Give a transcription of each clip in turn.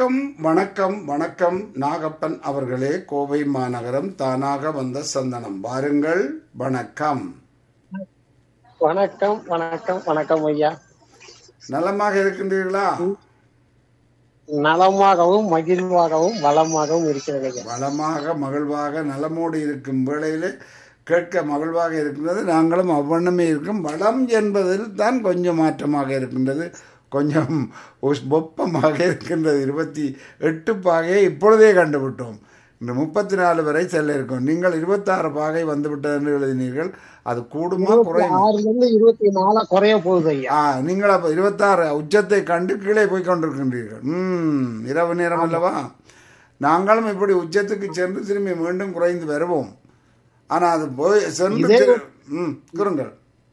வணக்கம் வணக்கம் வணக்கம் நாகப்பன் அவர்களே கோவை மாநகரம் தானாக வந்த சந்தனம் வாருங்கள் வணக்கம் வணக்கம் வணக்கம் வணக்கம் ஐயா நலமாக இருக்கின்றீர்களா நலமாகவும் மகிழ்வாகவும் வளமாகவும் இருக்கிறது ஐயா வளமாக மகிழ்வாக நலமோடு இருக்கும் வேளையிலே கேட்க மகிழ்வாக இருக்கின்றது நாங்களும் அவ்வண்ணமே இருக்கும் வளம் என்பதில் தான் கொஞ்சம் மாற்றமாக இருக்கின்றது கொஞ்சம் உஸ்- வெப்பமாக இருக்கின்றது இருபத்தி எட்டு பாகையை இப்பொழுதே கண்டுவிட்டோம் இந்த முப்பத்தி நாலு வரை செல்ல இருக்கும் நீங்கள் இருபத்தாறு பாகை வந்துவிட்டது என்று எழுதினீர்கள் அது கூடுமா குறையுமா ஆறுல இருந்து இருபத்தி நாலா குறைய போகுது ஐயா ஆ நீங்கள் அப்போ இருபத்தாறு உச்சத்தை கண்டு கீழே போய் கொண்டிருக்கின்றீர்கள் ம் இரவு நேரம் அல்லவா நாங்களும் இப்படி உச்சத்துக்கு சென்று திரும்பி மீண்டும் குறைந்து வருவோம் ஆனால் அது போய் சென்று இதே- திரு- ம் கூறுங்கள்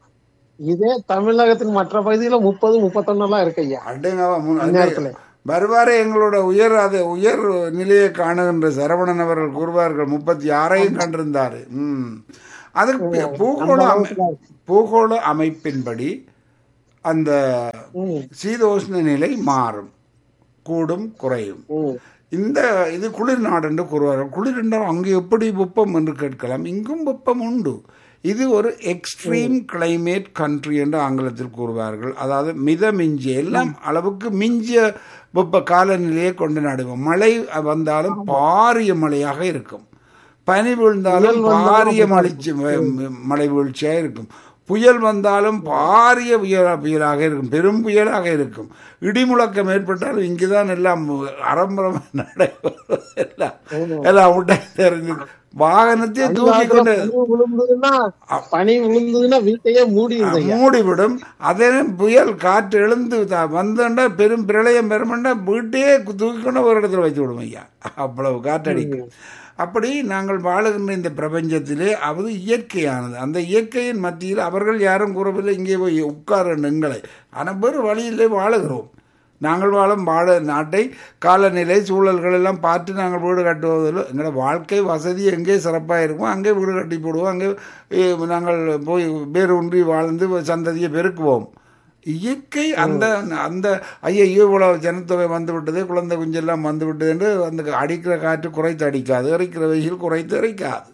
இதே தமிழகத்தின் மற்ற பகுதியில முப்பது முப்பத்தொன்னு எல்லாம் இருக்கு ஐயா அடேங்கவா முன் அந்நேரத்துல. வருவாரே எங்களோட உயர் அது உயர் நிலையை காணுகின்ற சரவணன் அவர்கள் கூறுவார்கள் முப்பத்தி ஆறையும் கண்டிருந்தாரு ம் அதுக்கு பூகோள அமை பூகோள அமைப்பின்படி அந்த ம், சீதோஷ்ண நிலை மாறும் கூடும் குறையும் ம். இந்த இது குளிர் நாடு என்று கூறுவார்கள் குளிர் என்றால் அங்கு எப்படி வெப்பம் என்று கேட்கலாம் இங்கும் வெப்பம் உண்டு இது ஒரு எக்ஸ்ட்ரீம் கிளைமேட் கண்ட்ரி என்று ஆங்கிலத்தில் கூறுவார்கள் அதாவது மித மிஞ்சிய எல்லாம் அளவுக்கு மிஞ்சிய வெப்ப காலநிலையை கொண்டு நடுவோம் மழை வந்தாலும் பாரிய மழையாக இருக்கும் பனி விழுந்தாலும் பாரிய மழிச்சு மழை வீழ்ச்சியாக இருக்கும் புயல் வந்தாலும் பாரிய புயல் புயலாக இருக்கும் பெரும் புயலாக இருக்கும் இடி முழக்கம் ஏற்பட்டாலும் இங்குதான் எல்லாம் அரம்பரம் நடைபெறும் எல்லாம் எல்லாம் உடனே தெரிஞ்சு வாகனத்தையே தூக்கி கொண்டு பனி விழுந்ததுன்னா பனி விழுந்ததுன்னா வீட்டையே மூடிடுது ஐயா மூடிவிடும் அதே புயல் காற்று எழுந்து த- வந்தோண்டா பெரும் பிரளயம் பெருமண்டா வீட்டையே தூக்கி கொண்டு ஒரு இடத்துல வச்சு விடும் ஐயா அவ்வளவு காற்றடிக்கும் அப்படி நாங்கள் வாழுகின்ற இந்த பிரபஞ்சத்திலே அது இயற்கையானது அந்த இயற்கையின் மத்தியில் அவர்கள் யாரும் கூறவில்லை இங்கே போய் உட்கார எங்களை ஆனால் வேறு வழியிலே வாழுகிறோம் நாங்கள் வாழும் வாழ நாட்டை காலநிலை சூழல்கள் எல்லாம் பார்த்து நாங்கள் வீடு கட்டுவதில் எங்களோட வாழ்க்கை வசதி எங்கே சிறப்பாக இருக்கும் அங்கே வீடு கட்டி போடுவோம் அங்கே ஏ, நாங்கள் போய் வேறு ஒன்றி வாழ்ந்து சந்ததியை பெருக்குவோம் இயற்கை அந்த அந்த ஐயோ இவ்வளவு ஜனத்தொகை வந்து விட்டது குழந்தை குஞ்செல்லாம் வந்து விட்டது என்று அந்த அடிக்கிற காற்று குறைத்து அடிக்காது எரிக்கிற வெயில் குறைத்து எரிக்காது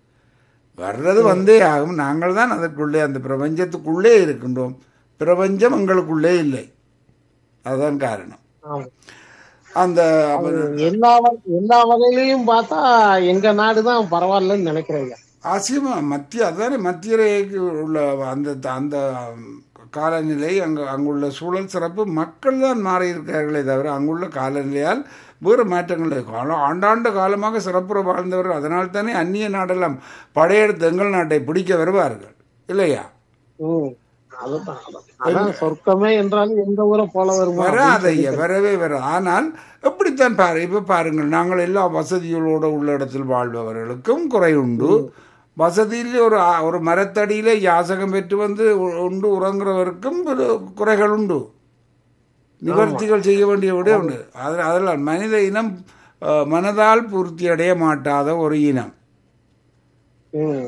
வர்றது வந்தே ஆகும் நாங்கள் தான் அதற்குள்ளே அந்த பிரபஞ்சத்துக்குள்ளே இருக்கின்றோம் பிரபஞ்சம் எங்களுக்குள்ளே இல்லை அதுதான் காரணம் ஆமா. அந்த எல்லா வ- எல்லா வகையிலையும் பார்த்தா எங்க நாடுதான் பரவாயில்லன்னு நினைக்கிறேன் ஐயா ஆசியமா மத்திய அதானே மத்திய ரேகைக்கு உள்ள அந்த அந்த காலநிலை அங்கு அங்குள்ள சூழல் சிறப்பு மக்கள் தான் மாறி இருக்கிறார்களே தவிர அங்குள்ள காலநிலையால் வேறு மாற்றங்கள் இல்லை. காலம் ஆண்டாண்டு காலமாக சிறப்புற வாழ்ந்தவர்கள் அதனால் தானே அந்நிய நாடெல்லாம் படையெடுத்து எங்கள் நாட்டை பிடிக்க வருவார்கள் இல்லையா ம் அதுதான் அதான். அதான் சொர்க்கமே என்றாலும் எந்த ஊரை போல வருமா வராது ஐயா வரவே வராது ஆனால் எப்படித்தான் பாரு இப்ப பாருங்கள் நாங்கள் எல்லா வசதிகளோடு உள்ள இடத்தில் வாழ்பவர்களுக்கும் குறை உண்டு வசதியிலே ஒரு ஆ- ஒரு மரத்தடியிலே யாசகம் பெற்று வந்து உ- உண்டு உறங்குறவருக்கும் ஒரு குறைகள் உண்டு நிவர்த்திகள் செய்ய வேண்டிய விட உண்டு அதில் அதில் மனித இனம் அஹ், மனதால் பூர்த்தி அடைய மாட்டாத ஒரு இனம் ம்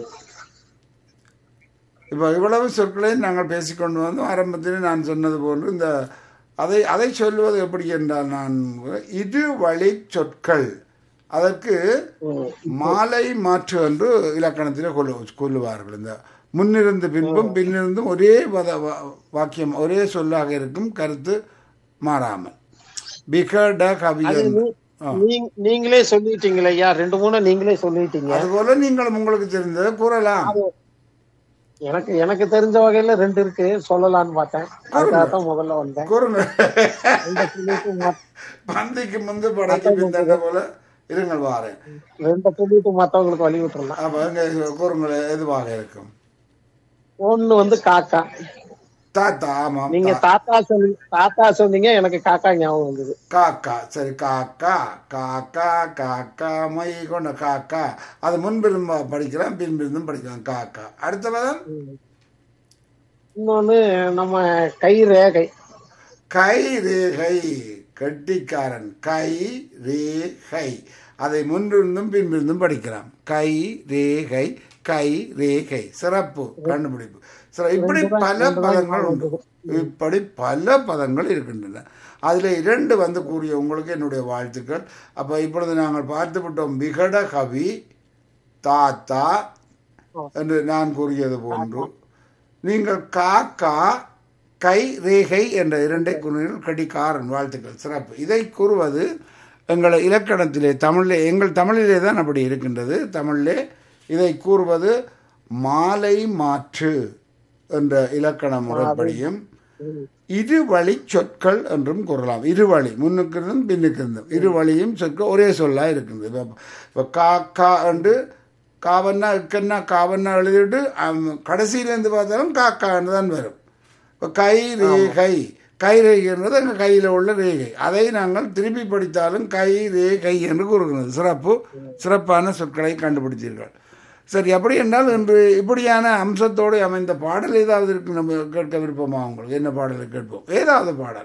இப்போ இவ்வளவு சொற்களை நாங்கள் பேசிக்கொண்டு வந்தோம் ஆரம்பத்தில் நான் சொன்னது போன்று இந்த அதை அதை சொல்லுவது எப்படி என்றால் நான் இரு வழி சொற்கள் அதற்கு ம் மாலை மாற்று என்று இலக்கணத்தில் கொள்ளு கொள்ளுவார்கள் இந்த முன்னிருந்து பின்பும் பின்னிருந்தும் ஒரே பத வா- வாக்கியம் ஒரே சொல்லாக இருக்கும் கருத்து மாறாமல் பிகட கவியன் நீங்க- நீங்களே சொல்லிட்டீங்களே ஐயா ரெண்டு மூணு நீங்களே சொல்லிட்டீங்க அதுபோல நீங்கள் உங்களுக்கு தெரிந்ததை கூறலாம் எனக்கு எனக்கு தெரிஞ்ச வகையில ரெண்டு இருக்கு சொல்லலாம்னு பார்த்தேன் அதுக்காக தான் முதல்ல வந்தேன் கூறுங்க ரெண்டு சொல்லிட்டு மத்- பந்திக்கு முந்து படைக்கு பிந்தண்ட போல இருங்கள் வாரேன் ரெண்டை சொல்லிட்டு மத்தவங்களுக்கு வழி விட்டுறலாம் அப்ப இங்க கூறுங்கள் எதுவாக இருக்கும் ஒண்ணு வந்து காக்கா தாத்தா ஆமாம் நீங்க தாத்தா சொல்லி தாத்தா சொன்னீங்க எனக்கு காக்கா ஞாபகம் வந்தது காக்கா சரி காக்கா காக்கா காக்கா மை கொண்ட காக்கா அது முன்பிருந்தும் படிக்கலாம் பின்பிருந்தும் படிக்கலாம் காக்கா அடுத்த பதம் இன்னொன்னு நம்ம கை ரேகை கை ரேகை கெட்டிக்காரன் கை ரேகை அதை முன்பிருந்தும் பின்பிருந்தும் படிக்கலாம் கை ரேகை கை ரேகை சிறப்பு கண்டுபிடிப்பு சிற- இப்படி பல பதங்கள் உண்டு இப்படி பல பதங்கள் இருக்கின்றன அதில் இரண்டு வந்து கூறிய உங்களுக்கு என்னுடைய வாழ்த்துக்கள் அப்போ இப்பொழுது நாங்கள் பார்த்து விட்டோம் விகட கவி தாத்தா என்று நான் கூறியது போன்று நீங்கள் காக்கா கை ரேகை என்ற இரண்டை கூறினீர்கள் கடிகாரன் வாழ்த்துக்கள் சிறப்பு இதை கூறுவது எங்கள் இலக்கணத்திலே தமிழிலே எங்கள் தமிழிலே தான் அப்படி இருக்கின்றது தமிழிலே இதை கூறுவது மாலை மாற்று என்ற இலக்கண முறைப்படியும் இருவழி சொற்கள் என்றும் கூறலாம் இருவழி முன்னுக்கு இருந்தும் பின்னுக்கு இருந்தும் இருவழியும் சொற்கள் ஒரே சொல்லா இருக்கின்றது இப்போ இப்போ கா கா என்று காவன்னா இக்கன்னா காவன்னா எழுதிட்டு கடைசியிலேருந்து பார்த்தாலும் காக்கான்னு தான் வரும் இப்போ கை ரேகை கை ரேகைன்றது எங்கள் கையில் உள்ள ரேகை அதை நாங்கள் திருப்பி படித்தாலும் கை ரேகை என்று கூறுகிறது சிறப்பு சிறப்பான சொற்களை கண்டுபிடித்தீர்கள் சரி அப்படி என்றால் இன்று இப்படியான அம்சத்தோடு அமைந்த பாடல் ஏதாவது இருக்கு நம்ம கேட்க விருப்பமா உங்களுக்கு என்ன பாடலை கேட்போம் ஏதாவது பாடல்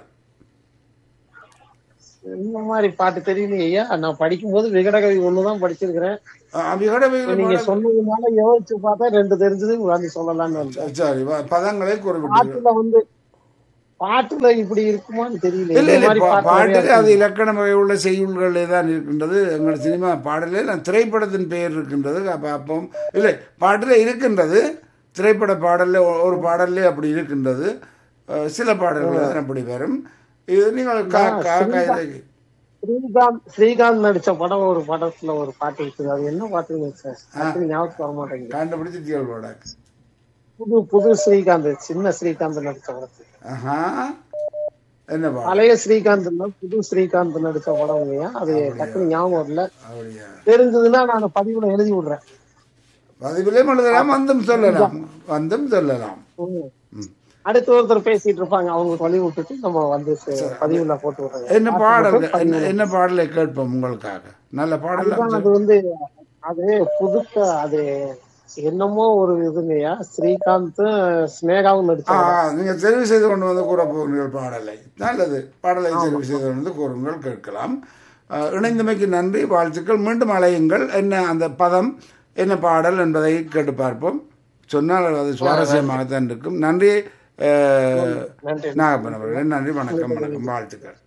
இந்த மாதிரி பாட்டு தெரியலையே ஐயா நான் படிக்கும்போது விகடகவி ஒண்ணுதான் படிச்சிருக்கிறேன் விகடவையில் நீங்க சொன்னதுனால யோசிச்சு பார்த்தா ரெண்டு தெரிஞ்சது வந்து சொல்லலாம்னு வந்தேன் சரி வ- பதங்களை குறிப்பிட்டீர்கள் பாட்டுல வந்து பாட்டுல இப்படி இருக்குமான்னு தெரியல இல்ல இந்த இல்ல மாதிரி பா- பாட்டு நிறைய பாட்டில் அது இலக்கண வகை உள்ள செய்யுள்களே தான் இருக்கின்றது எங்கள் சினிமா பாடலே நான் திரைப்படத்தின் பெயர் இருக்கின்றது அப்போ அப்போ இல்லை பாட்டில் இருக்கின்றது திரைப்பட பாடல்ல ஒ- ஒரு பாடல்லே அப்படி இருக்கின்றது அஹ் சில பாடல்கள் தான் அப்படி வரும் இது நீங்கள் கா கா கா இதை- ஸ்ரீகாந்த் ஸ்ரீகாந்த் நடிச்ச படம் ஒரு படத்துல ஒரு பாட்டு இருக்குது அது என்ன பாட்டுன்னு சார் டக்குனு ஞாபகத்துக்கு வர மாட்டேங்குது கண்டுபிடிச்சு திகழ்வோட புது புது ஸ்ரீகாந்த் சின்ன ஸ்ரீகாந்த் நடிச்ச படத்துல ஆஹா என்ன பாடல் பழைய ஸ்ரீகாந்த் இல்ல புது ஸ்ரீகாந்த் நடிச்ச படம் இல்லையா அது டக்குனு ஞாபகம் இல்ல அப்படியா தெரிஞ்சதுன்னா நான் பதிவுல எழுதி விடுறேன் பதிவிலே எழுதலாம் வந்தும் சொல்லலாம் வந்தும் சொல்லலாம் ம். ம். அடுத்து ஒருத்தர் பேசிட்டு இருப்பாங்க அவங்களுக்கு வழி விட்டுட்டு நம்ம வந்து சே- பதிவுல போட்டு விடுறோம் என்ன பாடல் என்ன என்ன பாடலை கேட்போம் உங்களுக்காக நல்ல பாடல் அது வந்து அது புதுக்க அது என்னமோ ஒரு இதுங்கய்யா ஸ்ரீகாந்த் ஸ்னேகாவும் ஆ நடிச்சாங்க நீங்க தெரிவு செய்து கொண்டு வந்து கூற போகிறீர்கள் பாடலை நல்லது பாடலை தெரிவு செய்து கொண்டு வந்து கூறுங்கள் கேட்கலாம் ஆ, இணைந்தமைக்கு நன்றி வாழ்த்துக்கள் மீண்டும் அலையுங்கள் என்ன அந்த பதம் என்ன பாடல் என்பதை கேட்டு பார்ப்போம் சொன்னால் அது சுவாரஸ்யமாகத்தான் இருக்கும் நன்றி ஆ, நன்றி நாகப்பன் அவர்களே நன்றி வணக்கம் வணக்கம் வாழ்த்துக்கள்